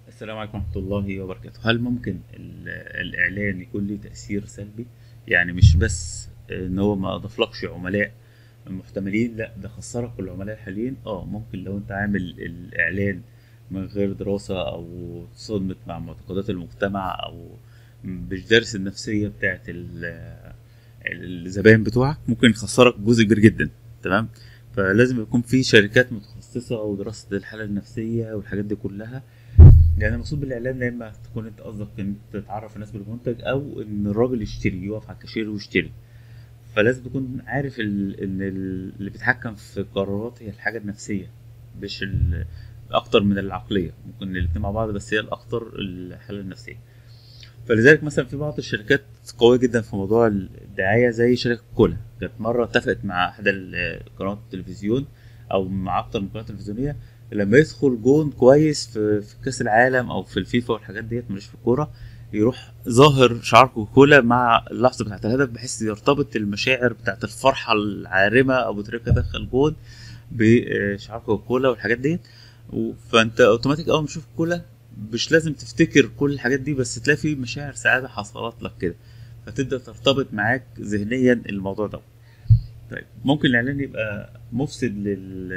السلام عليكم ورحمة الله وبركاته هل ممكن ال- الإعلان يكون ليه تأثير سلبي؟ يعني مش بس إن هو ما أضافلكش عملاء محتملين لا ده خسرك العملاء الحاليين اه ممكن لو أنت عامل الإعلان من غير دراسة أو تصادمت مع معتقدات المجتمع أو مش دارس النفسية بتاعت ال- الزبائن بتوعك ممكن يخسرك جزء كبير جدا تمام فلازم يكون في شركات متخصصة ودراسة الحالة النفسية والحاجات دي كلها يعني المقصود بالاعلان يا اما تكون انت قصدك ان انت تعرف الناس بالمنتج او ان الراجل يشتري يقف على الكاشير ويشتري فلازم تكون عارف ال- ان ال- اللي بيتحكم في القرارات هي الحاجه النفسيه مش ال- اكتر من العقليه ممكن الاتنين مع بعض بس هي الاكتر الحاله النفسيه فلذلك مثلا في بعض الشركات قويه جدا في موضوع الدعايه زي شركه كولا كانت مره اتفقت مع احدى ال- قنوات التلفزيون او مع اكتر من قناه تلفزيونيه لما يدخل جون كويس في, في كاس العالم او في الفيفا والحاجات ديت مش في الكوره يروح ظاهر شعار كوكولا مع اللحظه بتاعت الهدف بحيث يرتبط المشاعر بتاعت الفرحه العارمه ابو تريكه دخل جون بشعار كوكولا والحاجات ديت و- فانت اوتوماتيك اول ما تشوف كولا مش لازم تفتكر كل الحاجات دي بس تلاقي في مشاعر سعاده حصلت لك كده فتبدا ترتبط معاك ذهنيا الموضوع ده طيب ممكن الاعلان يبقى مفسد لل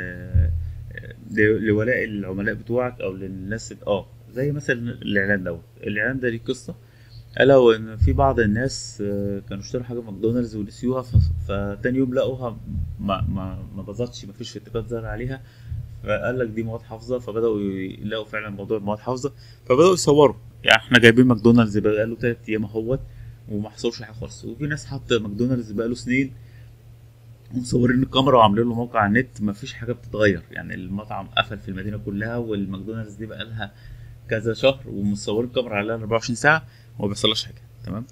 ل- لولاء العملاء بتوعك او للناس ال- اه زي مثلا الاعلان دوت الاعلان ده ليه قصه الا وان في بعض الناس آه، كانوا اشتروا حاجه في ماكدونالدز ونسيوها ف- فتاني يوم لقوها ما ما ما باظتش ما فيش فتكات ظهر عليها فقال لك دي مواد حافظه فبداوا يلاقوا فعلا موضوع المواد حافظه فبداوا يصوروا يعني احنا جايبين ماكدونالدز بقاله تلات ايام اهوت وما حصلش حاجه خالص وفي ناس حاطه ماكدونالدز بقاله سنين ومصورين الكاميرا وعاملين له موقع على النت مفيش حاجه بتتغير يعني المطعم قفل في المدينه كلها والماكدونالدز دي بقى لها كذا شهر ومصورين الكاميرا عليها 24 ساعه وما بيحصلهاش حاجه تمام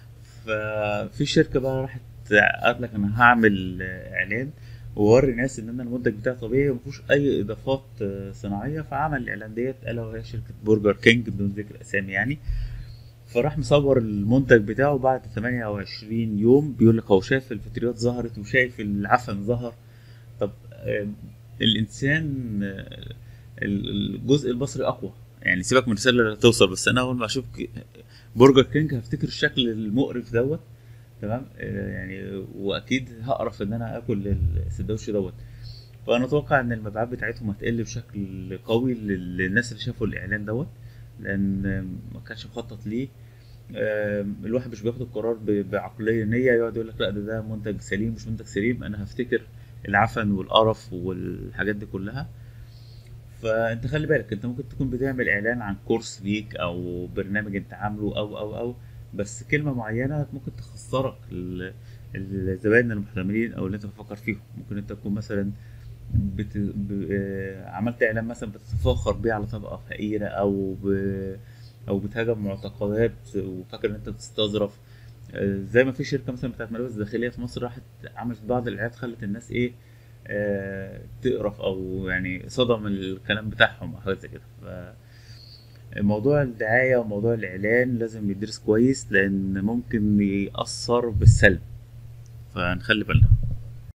ففي شركه بقى راحت قالت لك انا هعمل اعلان ووري الناس ان انا المنتج بتاعي طبيعي ومفيهوش اي اضافات آه، صناعيه فعمل الاعلان ديت الا وهي شركه برجر كينج بدون ذكر اسامي يعني فراح مصور المنتج بتاعه بعد 28 يوم بيقول لك هو شايف الفطريات ظهرت وشايف العفن ظهر طب آه، الانسان آه، ال- الجزء البصري اقوى يعني سيبك من الرساله اللي هتوصل بس انا اول ما اشوف ك- برجر كينج هفتكر الشكل المقرف دوت تمام آه، يعني واكيد هقرف ان انا اكل السندوتش دوت فانا اتوقع ان المبيعات بتاعتهم هتقل بشكل قوي لل- للناس اللي شافوا الاعلان دوت لان ما كانش مخطط ليه آم، الواحد مش بياخد القرار ب- بعقليه نيه يقعد يقول لك لا ده ده منتج سليم مش منتج سليم انا هفتكر العفن والقرف والحاجات دي كلها فانت خلي بالك انت ممكن تكون بتعمل اعلان عن كورس ليك او برنامج انت عامله او او او بس كلمه معينه ممكن تخسرك ال- الزبائن المحتملين او اللي انت بتفكر فيهم ممكن انت تكون مثلا بت... ب... آه، عملت اعلان مثلا بتتفاخر بيه على طبقه فقيره او ب... او بتهاجم معتقدات وفاكر ان انت بتستظرف آه، زي ما في شركه مثلا بتاعت ملابس داخليه في مصر راحت عملت بعض الاعلانات خلت الناس ايه آه، تقرف او يعني صدم الكلام بتاعهم او حاجه زي كده ف موضوع الدعايه وموضوع الاعلان لازم يدرس كويس لان ممكن يأثر بالسلب فنخلي بالنا